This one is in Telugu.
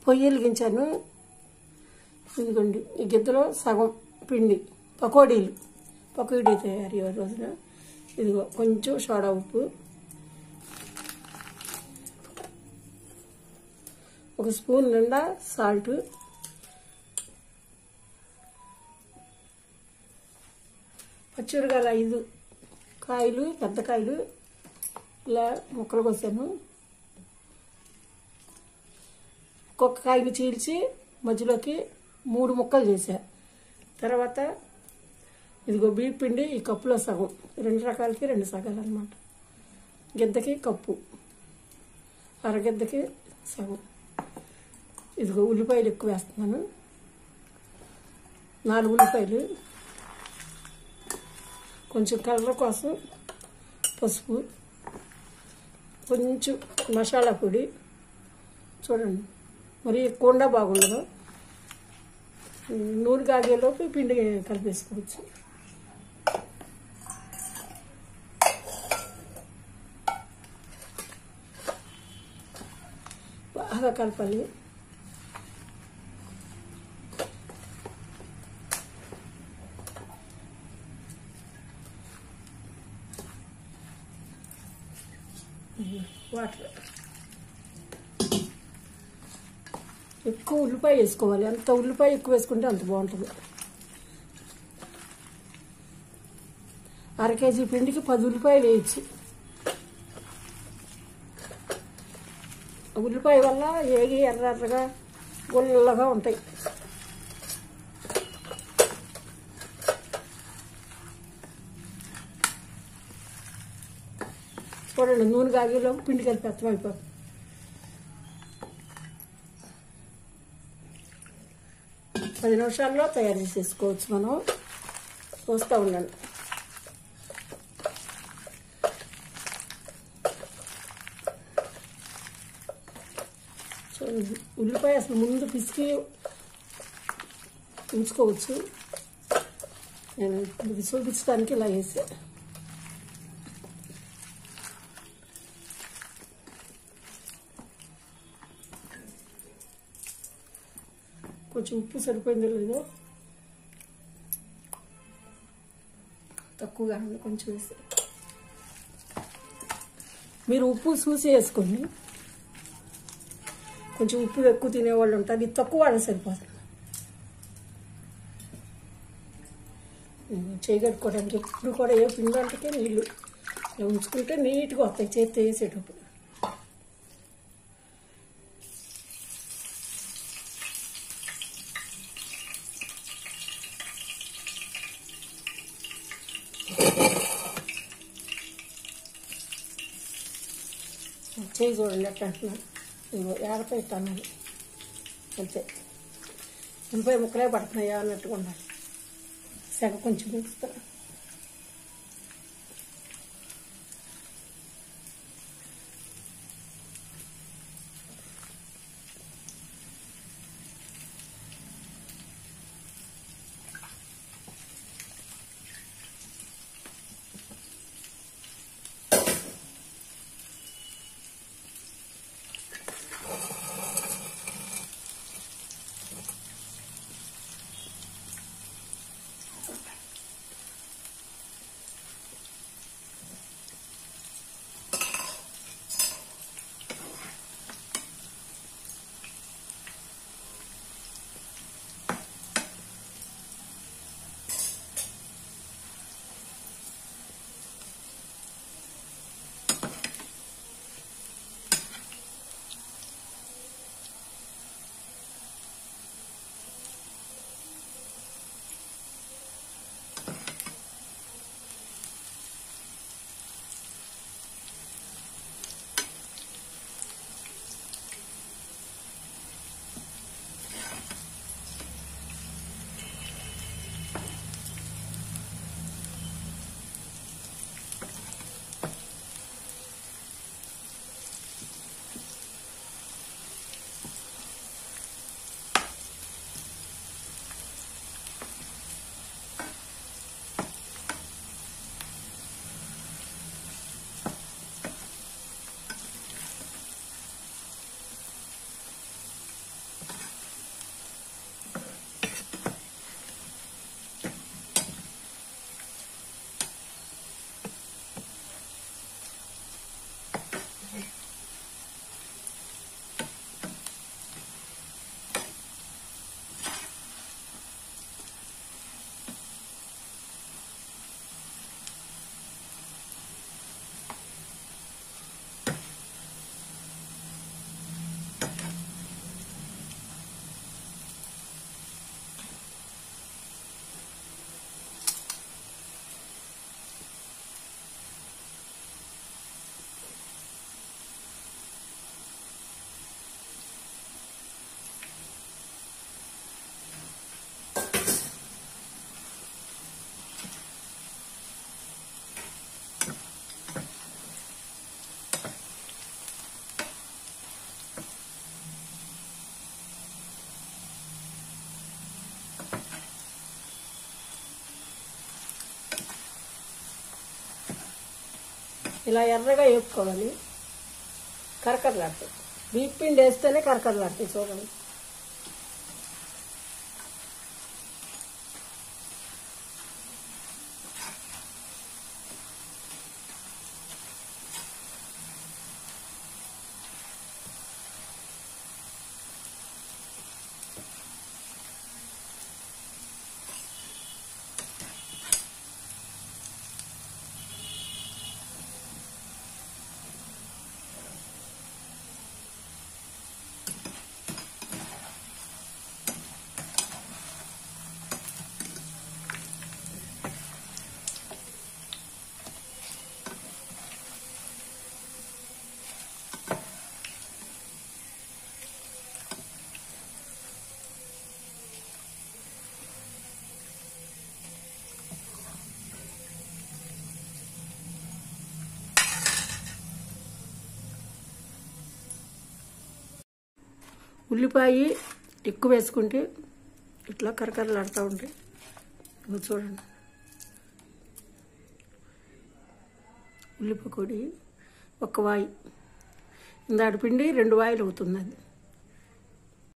పొయ్యి వెలిగించాను ఇదిగోండి ఈ గిద్దలో సగం పిండి పకోడీలు పకోడీ తయారు ఈ రోజున ఇదిగో కొంచెం సోడా ఉప్పు ఒక స్పూన్ నిండా సాల్ట్ పచ్చిమిరకాయలు ఐదు కాయలు పెద్ద కాయలు ఇలా ముక్కలు కోసాను ఒక్కొక్క కాయని చీల్చి మధ్యలోకి మూడు ముక్కలు చేశా తర్వాత ఇదిగో బియ్య పిండి ఈ కప్పులో సగం రెండు రకాలకి రెండు సగాలు అనమాట గిద్దకి కప్పు అరగిద్దకి సగం ఇదిగో ఉల్లిపాయలు ఎక్కువ వేస్తున్నాను నాలుగు ఉల్లిపాయలు కొంచెం కలర్ కోసం పసుపు కొంచెం మసాలా పొడి చూడండి మరి కొండ బాగుండదు నూనె కాగేలోపు పిండి కలిపేసుకోవచ్చు బాగా కలపాలి వాటర్ ఎక్కువ ఉల్లిపాయ వేసుకోవాలి ఎంత ఉల్లిపాయ ఎక్కువ వేసుకుంటే అంత బాగుంటుంది అర కేజీ పిండికి పది ఉల్లిపాయలు వేయచ్చు ఉల్లిపాయ వల్ల ఏగి ఎర్ర ఎర్రగా గుల్లగా ఉంటాయి చూడండి నూనె కాగేలోపు పిండి కలిపి అర్థమైపోతుంది పది నిమిషాల్లో తయారు చేసేసుకోవచ్చు మనం చూస్తూ ఉండండి చూడండి ఉల్లిపాయ అసలు ముందు పిసికి ఉంచుకోవచ్చు నేను మీకు చూపించడానికి ఇలా వేసా కొంచెం ఉప్పు సరిపోయిందో లేదో తక్కువగా ఉంది కొంచెం వేసి మీరు ఉప్పు చూసి వేసుకోండి కొంచెం ఉప్పు ఎక్కువ తినేవాళ్ళు ఉంటారు అది తక్కువ వాడే సరిపోతుంది చేయగట్టుకోవడానికి ఎప్పుడు కూడా ఏ పిండి వంటకే నీళ్ళు ఇలా ఉంచుకుంటే నీట్గా వస్తాయి చేతి వేసేటప్పుడు చేయి చూడండి ఎట్లా అంటున్నాను ఇదిగో ఏడపై తన్నాను అంతే ఉల్లిపాయ ముక్కలే పడుతున్నాయా అన్నట్టుగా ఉండాలి సెగ కొంచెం పెంచుతా ఇలా ఎర్రగా వేపుకోవాలి కరకరలాడతాయి బియ్య పిండి వేస్తేనే కరకరలాడతాయి చూడండి ఉల్లిపాయ ఎక్కువ వేసుకుంటే ఇట్లా కరకరలాడుతూ ఉంటాయి ఇగో చూడండి ఉల్లిపాయ పొడి ఒక వాయి ఇందాడి పిండి రెండు వాయిలు అవుతుంది అది